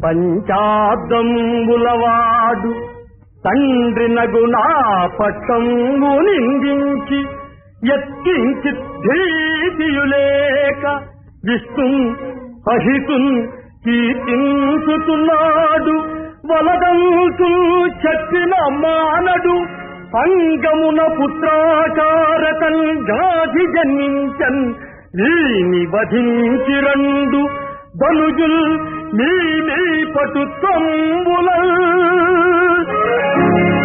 పంచాబ్దంబులవాడు తండ్రి నగునా పట్టంబు నిందించి ఎత్తించి భీతియులేక విష్ణు అహితున్ కీర్తించుతున్నాడు వలదంతు చెప్పిన మానడు అంగమున పుత్రాకారకన్ గాధి జన్మించన్ వీని వధించి రెండు ధనుజుల్ మీ మీ పటు తంబుల